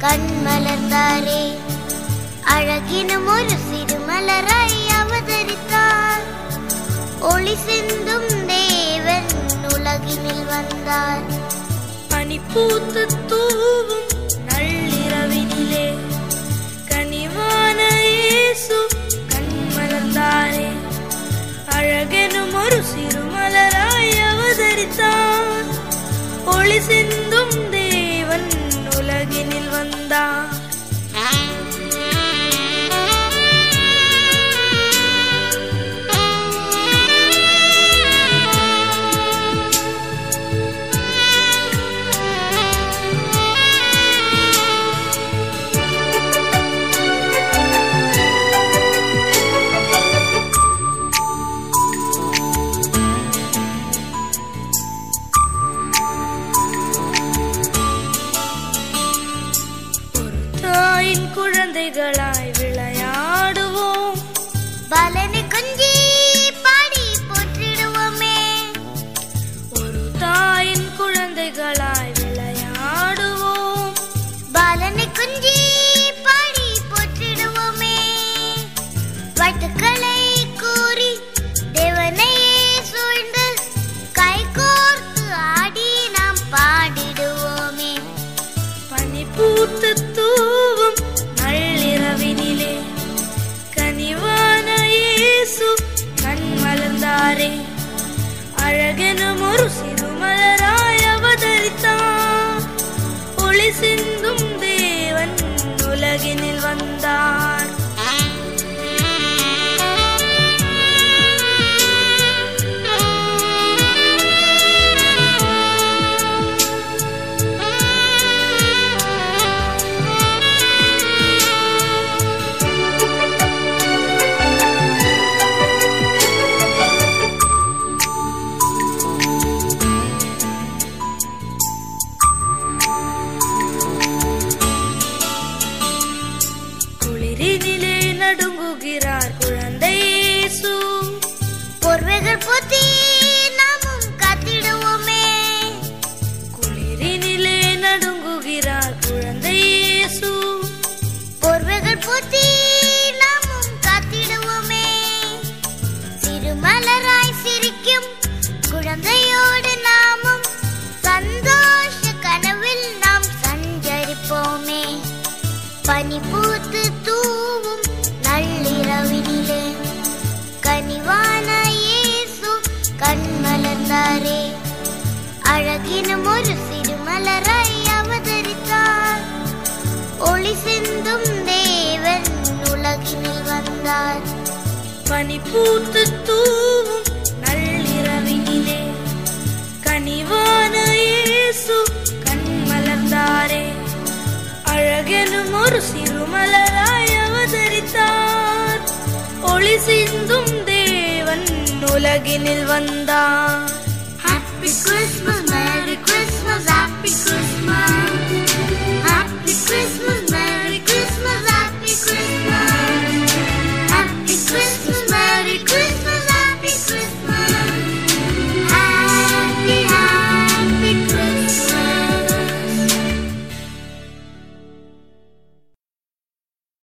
கண் மலர்ந்தாரே அழகினும் ஒரு சிறுமலராய் அவதரித்தார் ஒளி சிந்தும் தேவன் உலகினில் வந்தார் பனி பூத்து தூவும் நள்ளிரவினிலே கனிவான இயேசு கண் மலர்ந்தாரே அழகெனும் ஒரு சிறுமலராய் அவதரித்தார் ஒளி சிந்தும் தேவன் உலகினில் வந்தார் ஒரு தாயின் குழந்தைகளாய் விளையாடுவோம் பலனை கொஞ்சி பாடி போற்றிடுவோமே ஒரு தாயின் குழந்தைகளாய் விளையாடுவோம் பாலனை கொஞ்சி பாடி போற்றிடுவோமே வாழ்த்துக்களை கூறி தேவனையே சூழ்ந்து கை கோர்த்து ஆடி நாம் பாடிடுவோமே பனி பூத்து தூவும் நள்ளிரவினிலே கனிவான இயேசு கண் மலர்ந்தாரே அழகெனும் ஒரு சிறுமலராய் அவதரித்தார் ஒளி சிந்தும் தேவன் உலகினில் வந்தார் குளிரினிலே நடுங்குகிறார் குழந்தை இயேசு போர்வைகள் போத்தி நாமும் காத்திடுவோமே குளிரினிலே நடுங்குகிறார் குழந்தை இயேசு போர்வைகள் போத்தி நாமும் காத்திடுவோமே சிறுமலராய் சிரிக்கும் குழந்தையோடு நாமும் சந்தோஷ கனவில் நாம் சஞ்சரிப்போமே பனி பூத்து தூவும் நள்ளிரவினிலே கனிவான இயேசு கண் மலர்ந்தாரே அழகினும் ஒரு சிறுமலராய் அவதரித்தார் ஒளி சிந்தும் தேவன் உலகினில் வந்தார் பனி பூத்து தூவும் நள்ளிரவினிலே கனிவான இயேசு கண் மலர்ந்தாரே அழகெனும் ஒரு சிறுமலராய் அவதரித்தார் ஒளி சிந்தும் தேவன் உலகினில் வந்தார் Happy Christmas, Merry Christmas, Happy Christmas.